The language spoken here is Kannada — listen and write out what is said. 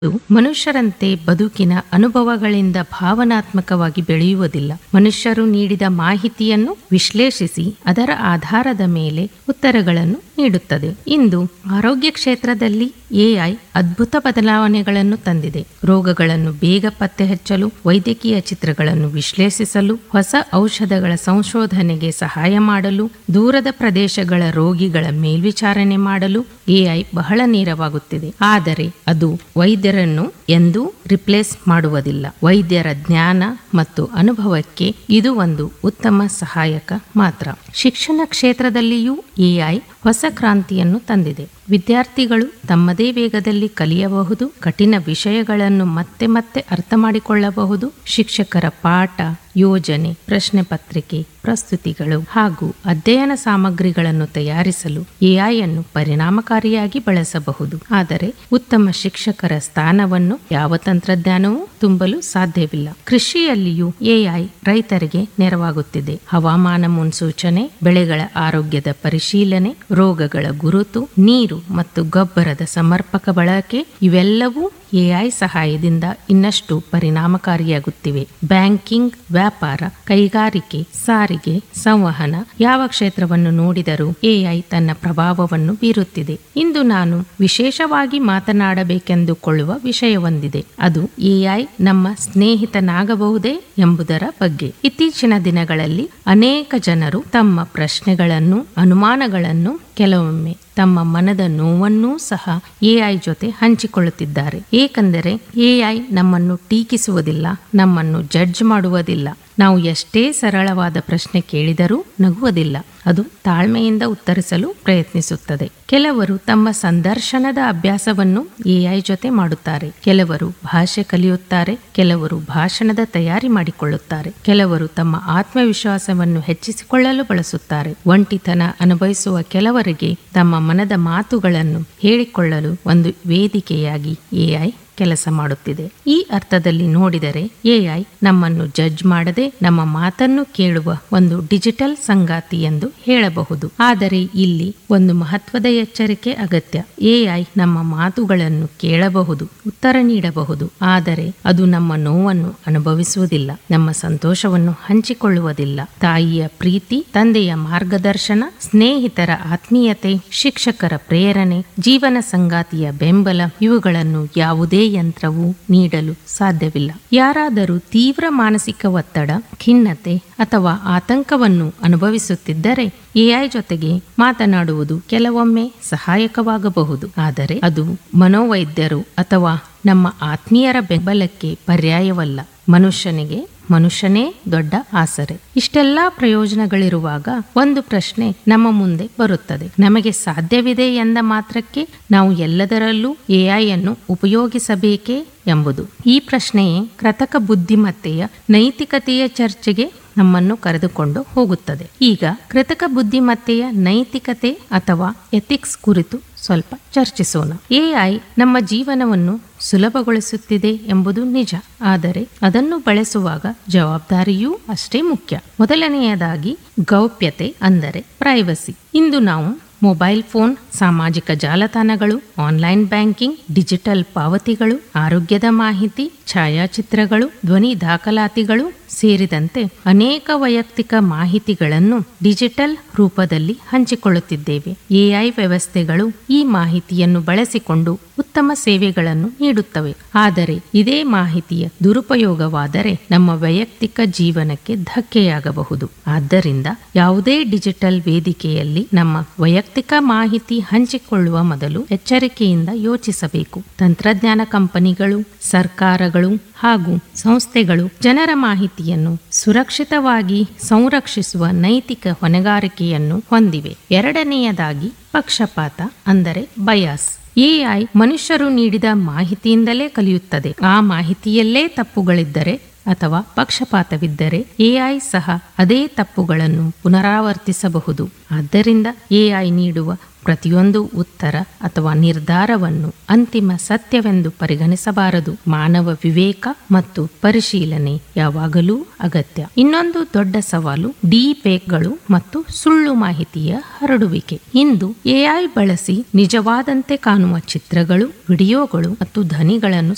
ಅದು ಮನುಷ್ಯರಂತೆ ಬದುಕಿನ ಅನುಭವಗಳಿಂದ ಭಾವನಾತ್ಮಕವಾಗಿ ಬೆಳೆಯುವುದಿಲ್ಲ ಮನುಷ್ಯರು ನೀಡಿದ ಮಾಹಿತಿಯನ್ನು ವಿಶ್ಲೇಷಿಸಿ ಅದರ ಆಧಾರದ ಮೇಲೆ ಉತ್ತರಗಳನ್ನು ನೀಡುತ್ತದೆ ಇಂದು ಆರೋಗ್ಯ ಕ್ಷೇತ್ರದಲ್ಲಿ ಎಐ ಅದ್ಭುತ ಬದಲಾವಣೆಗಳನ್ನು ತಂದಿದೆ ರೋಗಗಳನ್ನು ಬೇಗ ಪತ್ತೆ ಹಚ್ಚಲು ವೈದ್ಯಕೀಯ ಚಿತ್ರಗಳನ್ನು ವಿಶ್ಲೇಷಿಸಲು ಹೊಸ ಔಷಧಗಳ ಸಂಶೋಧನೆಗೆ ಸಹಾಯ ಮಾಡಲು ದೂರದ ಪ್ರದೇಶಗಳ ರೋಗಿಗಳ ಮೇಲ್ವಿಚಾರಣೆ ಮಾಡಲು ಎಐ ಬಹಳ ನೇರವಾಗುತ್ತಿದೆ ಆದರೆ ಅದು ವೈದ್ಯರನ್ನು ಎಂದೂ ರಿಪ್ಲೇಸ್ ಮಾಡುವುದಿಲ್ಲ ವೈದ್ಯರ ಜ್ಞಾನ ಮತ್ತು ಅನುಭವಕ್ಕೆ ಇದು ಒಂದು ಉತ್ತಮ ಸಹಾಯಕ ಮಾತ್ರ ಶಿಕ್ಷಣ ಕ್ಷೇತ್ರದಲ್ಲಿಯೂ ಎಐ ಹೊಸ ಕ್ರಾಂತಿಯನ್ನು ತಂದಿದೆ ವಿದ್ಯಾರ್ಥಿಗಳು ತಮ್ಮದೇ ವೇಗದಲ್ಲಿ ಕಲಿಯಬಹುದು ಕಠಿಣ ವಿಷಯಗಳನ್ನು ಮತ್ತೆ ಮತ್ತೆ ಅರ್ಥ ಮಾಡಿಕೊಳ್ಳಬಹುದು ಶಿಕ್ಷಕರ ಪಾಠ ಯೋಜನೆ ಪ್ರಶ್ನೆ ಪತ್ರಿಕೆ ಪ್ರಸ್ತುತಿಗಳು ಹಾಗೂ ಅಧ್ಯಯನ ಸಾಮಗ್ರಿಗಳನ್ನು ತಯಾರಿಸಲು ಎಐ ಅನ್ನು ಪರಿಣಾಮಕಾರಿಯಾಗಿ ಬಳಸಬಹುದು ಆದರೆ ಉತ್ತಮ ಶಿಕ್ಷಕರ ಸ್ಥಾನವನ್ನು ಯಾವ ತಂತ್ರಜ್ಞಾನವೂ ತುಂಬಲು ಸಾಧ್ಯವಿಲ್ಲ ಕೃಷಿಯಲ್ಲಿಯೂ ಎಐ ರೈತರಿಗೆ ನೆರವಾಗುತ್ತಿದೆ ಹವಾಮಾನ ಮುನ್ಸೂಚನೆ ಬೆಳೆಗಳ ಆರೋಗ್ಯದ ಪರಿಶೀಲನೆ ರೋಗಗಳ ಗುರುತು ನೀರು ಮತ್ತು ಗೊಬ್ಬರದ ಸಮರ್ಪಕ ಬಳಕೆ ಇವೆಲ್ಲವೂ ಎಐ ಸಹಾಯದಿಂದ ಇನ್ನಷ್ಟು ಪರಿಣಾಮಕಾರಿಯಾಗುತ್ತಿವೆ ಬ್ಯಾಂಕಿಂಗ್ ವ್ಯಾಪಾರ ಕೈಗಾರಿಕೆ ಸಾರಿಗೆ ಸಂವಹನ ಯಾವ ಕ್ಷೇತ್ರವನ್ನು ನೋಡಿದರೂ ಎಐ ತನ್ನ ಪ್ರಭಾವವನ್ನು ಬೀರುತ್ತಿದೆ ಇಂದು ನಾನು ವಿಶೇಷವಾಗಿ ಮಾತನಾಡಬೇಕೆಂದುಕೊಳ್ಳುವ ವಿಷಯವೊಂದಿದೆ ಅದು ಎಐ ನಮ್ಮ ಸ್ನೇಹಿತನಾಗಬಹುದೇ ಎಂಬುದರ ಬಗ್ಗೆ ಇತ್ತೀಚಿನ ದಿನಗಳಲ್ಲಿ ಅನೇಕ ಜನರು ತಮ್ಮ ಪ್ರಶ್ನೆಗಳನ್ನು ಅನುಮಾನಗಳನ್ನು ಕೆಲವೊಮ್ಮೆ ತಮ್ಮ ಮನದ ನೋವನ್ನೂ ಸಹ ಎಐ ಜೊತೆ ಹಂಚಿಕೊಳ್ಳುತ್ತಿದ್ದಾರೆ ಏಕೆಂದರೆ ಎಐ ನಮ್ಮನ್ನು ಟೀಕಿಸುವುದಿಲ್ಲ ನಮ್ಮನ್ನು ಜಡ್ಜ್ ಮಾಡುವುದಿಲ್ಲ ನಾವು ಎಷ್ಟೇ ಸರಳವಾದ ಪ್ರಶ್ನೆ ಕೇಳಿದರೂ ನಗುವುದಿಲ್ಲ ಅದು ತಾಳ್ಮೆಯಿಂದ ಉತ್ತರಿಸಲು ಪ್ರಯತ್ನಿಸುತ್ತದೆ ಕೆಲವರು ತಮ್ಮ ಸಂದರ್ಶನದ ಅಭ್ಯಾಸವನ್ನು ಎಐ ಜೊತೆ ಮಾಡುತ್ತಾರೆ ಕೆಲವರು ಭಾಷೆ ಕಲಿಯುತ್ತಾರೆ ಕೆಲವರು ಭಾಷಣದ ತಯಾರಿ ಮಾಡಿಕೊಳ್ಳುತ್ತಾರೆ ಕೆಲವರು ತಮ್ಮ ಆತ್ಮವಿಶ್ವಾಸವನ್ನು ಹೆಚ್ಚಿಸಿಕೊಳ್ಳಲು ಬಳಸುತ್ತಾರೆ ಒಂಟಿತನ ಅನುಭವಿಸುವ ಕೆಲವರಿಗೆ ತಮ್ಮ ಮನದ ಮಾತುಗಳನ್ನು ಹೇಳಿಕೊಳ್ಳಲು ಒಂದು ವೇದಿಕೆಯಾಗಿ ಎಐ ಕೆಲಸ ಮಾಡುತ್ತಿದೆ ಈ ಅರ್ಥದಲ್ಲಿ ನೋಡಿದರೆ ಎಐ ನಮ್ಮನ್ನು ಜಡ್ಜ್ ಮಾಡದೆ ನಮ್ಮ ಮಾತನ್ನು ಕೇಳುವ ಒಂದು ಡಿಜಿಟಲ್ ಸಂಗಾತಿ ಎಂದು ಹೇಳಬಹುದು ಆದರೆ ಇಲ್ಲಿ ಒಂದು ಮಹತ್ವದ ಎಚ್ಚರಿಕೆ ಅಗತ್ಯ ಎಐ ನಮ್ಮ ಮಾತುಗಳನ್ನು ಕೇಳಬಹುದು ಉತ್ತರ ನೀಡಬಹುದು ಆದರೆ ಅದು ನಮ್ಮ ನೋವನ್ನು ಅನುಭವಿಸುವುದಿಲ್ಲ ನಮ್ಮ ಸಂತೋಷವನ್ನು ಹಂಚಿಕೊಳ್ಳುವುದಿಲ್ಲ ತಾಯಿಯ ಪ್ರೀತಿ ತಂದೆಯ ಮಾರ್ಗದರ್ಶನ ಸ್ನೇಹಿತರ ಆತ್ಮೀಯತೆ ಶಿಕ್ಷಕರ ಪ್ರೇರಣೆ ಜೀವನ ಸಂಗಾತಿಯ ಬೆಂಬಲ ಇವುಗಳನ್ನು ಯಾವುದೇ ಯಂತ್ರವು ನೀಡಲು ಸಾಧ್ಯವಿಲ್ಲ ಯಾರಾದರೂ ತೀವ್ರ ಮಾನಸಿಕ ಒತ್ತಡ ಖಿನ್ನತೆ ಅಥವಾ ಆತಂಕವನ್ನು ಅನುಭವಿಸುತ್ತಿದ್ದರೆ ಎಐ ಜೊತೆಗೆ ಮಾತನಾಡುವುದು ಕೆಲವೊಮ್ಮೆ ಸಹಾಯಕವಾಗಬಹುದು ಆದರೆ ಅದು ಮನೋವೈದ್ಯರು ಅಥವಾ ನಮ್ಮ ಆತ್ಮೀಯರ ಬೆಂಬಲಕ್ಕೆ ಪರ್ಯಾಯವಲ್ಲ ಮನುಷ್ಯನಿಗೆ ಮನುಷ್ಯನೇ ದೊಡ್ಡ ಆಸರೆ ಇಷ್ಟೆಲ್ಲ ಪ್ರಯೋಜನಗಳಿರುವಾಗ ಒಂದು ಪ್ರಶ್ನೆ ನಮ್ಮ ಮುಂದೆ ಬರುತ್ತದೆ ನಮಗೆ ಸಾಧ್ಯವಿದೆ ಎಂದ ಮಾತ್ರಕ್ಕೆ ನಾವು ಎಲ್ಲದರಲ್ಲೂ ಎಐ ಅನ್ನು ಉಪಯೋಗಿಸಬೇಕೇ ಎಂಬುದು ಈ ಪ್ರಶ್ನೆಯೇ ಕೃತಕ ಬುದ್ಧಿಮತ್ತೆಯ ನೈತಿಕತೆಯ ಚರ್ಚೆಗೆ ನಮ್ಮನ್ನು ಕರೆದುಕೊಂಡು ಹೋಗುತ್ತದೆ ಈಗ ಕೃತಕ ಬುದ್ಧಿಮತ್ತೆಯ ನೈತಿಕತೆ ಅಥವಾ ಎಥಿಕ್ಸ್ ಕುರಿತು ಸ್ವಲ್ಪ ಚರ್ಚಿಸೋಣ ಎಐ ನಮ್ಮ ಜೀವನವನ್ನು ಸುಲಭಗೊಳಿಸುತ್ತಿದೆ ಎಂಬುದು ನಿಜ ಆದರೆ ಅದನ್ನು ಬಳಸುವಾಗ ಜವಾಬ್ದಾರಿಯೂ ಅಷ್ಟೇ ಮುಖ್ಯ ಮೊದಲನೆಯದಾಗಿ ಗೌಪ್ಯತೆ ಅಂದರೆ ಪ್ರೈವಸಿ ಇಂದು ನಾವು ಮೊಬೈಲ್ ಫೋನ್ ಸಾಮಾಜಿಕ ಜಾಲತಾಣಗಳು ಆನ್ಲೈನ್ ಬ್ಯಾಂಕಿಂಗ್ ಡಿಜಿಟಲ್ ಪಾವತಿಗಳು ಆರೋಗ್ಯದ ಮಾಹಿತಿ ಛಾಯಾಚಿತ್ರಗಳು ಧ್ವನಿ ದಾಖಲಾತಿಗಳು ಸೇರಿದಂತೆ ಅನೇಕ ವೈಯಕ್ತಿಕ ಮಾಹಿತಿಗಳನ್ನು ಡಿಜಿಟಲ್ ರೂಪದಲ್ಲಿ ಹಂಚಿಕೊಳ್ಳುತ್ತಿದ್ದೇವೆ ಎಐ ವ್ಯವಸ್ಥೆಗಳು ಈ ಮಾಹಿತಿಯನ್ನು ಬಳಸಿಕೊಂಡು ಉತ್ತಮ ಸೇವೆಗಳನ್ನು ನೀಡುತ್ತವೆ ಆದರೆ ಇದೇ ಮಾಹಿತಿಯ ದುರುಪಯೋಗವಾದರೆ ನಮ್ಮ ವೈಯಕ್ತಿಕ ಜೀವನಕ್ಕೆ ಧಕ್ಕೆಯಾಗಬಹುದು ಆದ್ದರಿಂದ ಯಾವುದೇ ಡಿಜಿಟಲ್ ವೇದಿಕೆಯಲ್ಲಿ ನಮ್ಮ ವೈಯಕ್ತಿಕ ಮಾಹಿತಿ ಹಂಚಿಕೊಳ್ಳುವ ಮೊದಲು ಎಚ್ಚರಿಕೆಯಿಂದ ಯೋಚಿಸಬೇಕು ತಂತ್ರಜ್ಞಾನ ಕಂಪನಿಗಳು ಸರ್ಕಾರಗಳು ಹಾಗೂ ಸಂಸ್ಥೆಗಳು ಜನರ ಮಾಹಿತಿಯನ್ನು ಸುರಕ್ಷಿತವಾಗಿ ಸಂರಕ್ಷಿಸುವ ನೈತಿಕ ಹೊಣೆಗಾರಿಕೆಯನ್ನು ಹೊಂದಿವೆ ಎರಡನೆಯದಾಗಿ ಪಕ್ಷಪಾತ ಅಂದರೆ ಬಯಾಸ್ ಎಐ ಮನುಷ್ಯರು ನೀಡಿದ ಮಾಹಿತಿಯಿಂದಲೇ ಕಲಿಯುತ್ತದೆ ಆ ಮಾಹಿತಿಯಲ್ಲೇ ತಪ್ಪುಗಳಿದ್ದರೆ ಅಥವಾ ಪಕ್ಷಪಾತವಿದ್ದರೆ ಎಐ ಸಹ ಅದೇ ತಪ್ಪುಗಳನ್ನು ಪುನರಾವರ್ತಿಸಬಹುದು ಆದ್ದರಿಂದ ಎಐ ನೀಡುವ ಪ್ರತಿಯೊಂದು ಉತ್ತರ ಅಥವಾ ನಿರ್ಧಾರವನ್ನು ಅಂತಿಮ ಸತ್ಯವೆಂದು ಪರಿಗಣಿಸಬಾರದು ಮಾನವ ವಿವೇಕ ಮತ್ತು ಪರಿಶೀಲನೆ ಯಾವಾಗಲೂ ಅಗತ್ಯ ಇನ್ನೊಂದು ದೊಡ್ಡ ಸವಾಲು ಡಿಪೇಕ್ಗಳು ಮತ್ತು ಸುಳ್ಳು ಮಾಹಿತಿಯ ಹರಡುವಿಕೆ ಇಂದು ಎಐ ಬಳಸಿ ನಿಜವಾದಂತೆ ಕಾಣುವ ಚಿತ್ರಗಳು ವಿಡಿಯೋಗಳು ಮತ್ತು ಧ್ವನಿಗಳನ್ನು